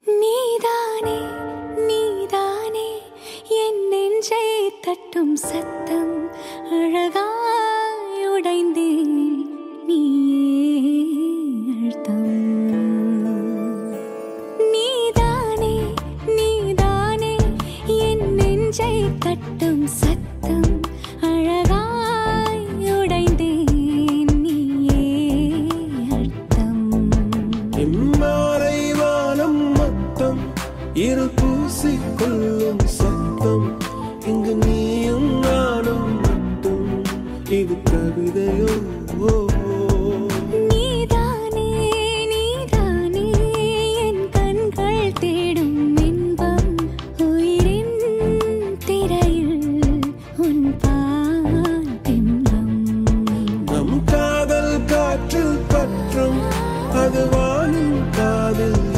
நீதானே நீதானே என் நெஞ்சை தட்டும் சத்தம் அழகாய் உடைந்தேன் நீயே அழுத்தம் நீதானே நீதானே என் நெஞ்சை தட்டும் சத்தம் அழகாய் உடைந்தேன் நீயே அழுத்தம் இம்மாலை வானம் மொத்தம் இரு பூசிக்கொள்ளும் சத்தம் இங்கு நீயும் நானும் மட்டும் இது கவிதையோ ஓ, ஓ. நீதானே நீதானே என் கண்கள் தேடும் இன்பம் உயிரின் திரையில் உன் பால் பிம்பம் நம் காதல் காற்றில் பற்றும் அது வானின் காதில்